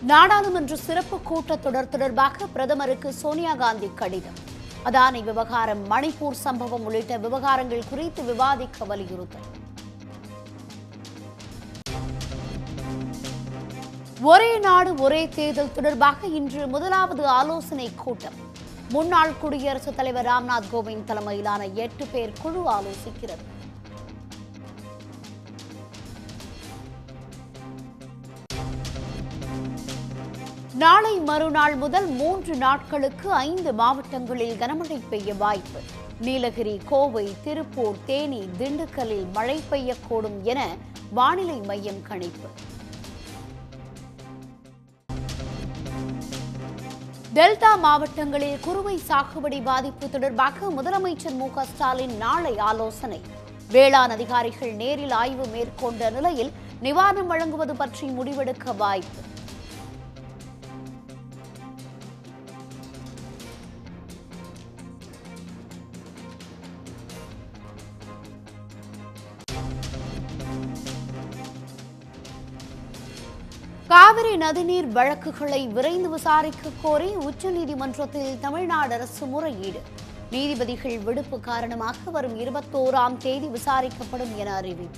நாடாளுமன்ற சிறப்பு கூட்டத்தொடர் தொடர்பாக பிரதமருக்கு சோனியா காந்தி கடிதம் அதானி விவகாரம் மணிப்பூர் சம்பவம் உள்ளிட்ட விவகாரங்கள் குறித்து விவாதிக்க வலியுறுத்தல் ஒரே நாடு ஒரே தேர்தல் தொடர்பாக இன்று முதலாவது ஆலோசனை கூட்டம் முன்னாள் குடியரசுத் தலைவர் ராம்நாத் கோவிந்த் தலைமையிலான எட்டு பேர் குழு ஆலோசிக்கிறது நாளை மறுநாள் முதல் மூன்று நாட்களுக்கு ஐந்து மாவட்டங்களில் கனமழை பெய்ய வாய்ப்பு நீலகிரி கோவை திருப்பூர் தேனி திண்டுக்கல்லில் மழை பெய்யக்கூடும் என வானிலை மையம் கணிப்பு டெல்டா மாவட்டங்களில் குறுவை சாகுபடி பாதிப்பு தொடர்பாக முதலமைச்சர் மு க ஸ்டாலின் நாளை ஆலோசனை வேளாண் அதிகாரிகள் நேரில் ஆய்வு மேற்கொண்ட நிலையில் நிவாரணம் வழங்குவது பற்றி முடிவெடுக்க வாய்ப்பு காவிரி நதிநீர் வழக்குகளை விரைந்து விசாரிக்க கோரி உச்சநீதிமன்றத்தில் தமிழ்நாடு அரசு முறையீடு நீதிபதிகள் விடுப்பு காரணமாக வரும் இருபத்தோராம் தேதி விசாரிக்கப்படும் என அறிவிப்பு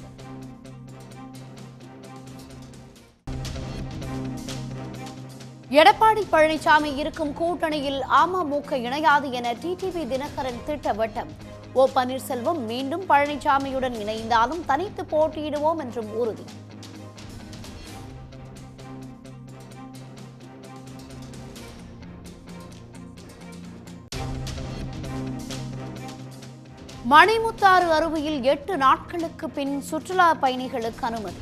எடப்பாடி பழனிசாமி இருக்கும் கூட்டணியில் அமமுக இணையாது என டிடிவி தினகரன் திட்டவட்டம் ஓ பன்னீர்செல்வம் மீண்டும் பழனிசாமியுடன் இணைந்தாலும் தனித்து போட்டியிடுவோம் என்றும் உறுதி மணிமுத்தாறு அருவியில் எட்டு நாட்களுக்கு பின் சுற்றுலா பயணிகளுக்கு அனுமதி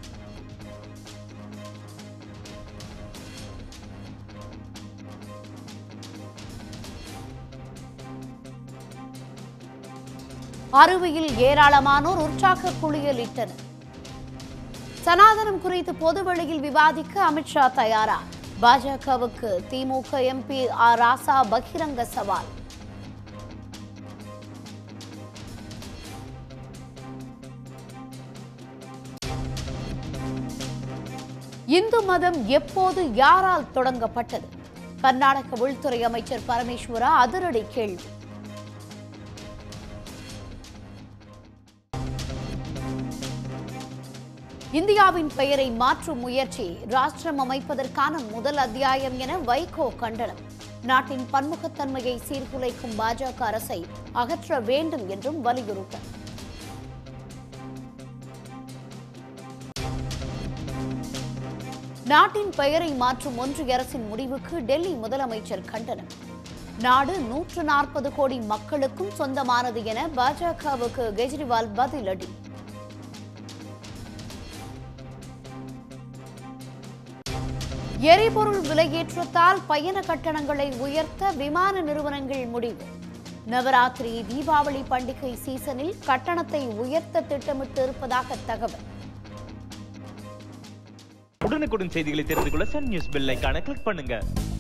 அருவியில் ஏராளமானோர் உற்சாக குளியலிட்டனர் சனாதனம் குறித்து பொதுவெளியில் விவாதிக்க அமித்ஷா தயாரா பாஜகவுக்கு திமுக எம்பி ஆர் ராசா பகிரங்க சவால் இந்து மதம் எப்போது யாரால் தொடங்கப்பட்டது கர்நாடக உள்துறை அமைச்சர் பரமேஸ்வரா அதிரடி கேள்வி இந்தியாவின் பெயரை மாற்றும் முயற்சி ராஷ்டிரம் அமைப்பதற்கான முதல் அத்தியாயம் என வைகோ கண்டனம் நாட்டின் பன்முகத்தன்மையை சீர்குலைக்கும் பாஜக அரசை அகற்ற வேண்டும் என்றும் வலியுறுத்தல் நாட்டின் பெயரை மாற்றும் ஒன்றிய அரசின் முடிவுக்கு டெல்லி முதலமைச்சர் கண்டனம் நாடு நூற்று நாற்பது கோடி மக்களுக்கும் சொந்தமானது என பாஜகவுக்கு கெஜ்ரிவால் பதிலடி எரிபொருள் விலையேற்றத்தால் பயண கட்டணங்களை உயர்த்த விமான நிறுவனங்கள் முடிவு நவராத்திரி தீபாவளி பண்டிகை சீசனில் கட்டணத்தை உயர்த்த திட்டமிட்டு இருப்பதாக தகவல் உடனுக்குடன் செய்திகளை தெரிந்து கொள்ள சன் நியூஸ் பெல் ஐகானை கிளிக் பண்ணுங்க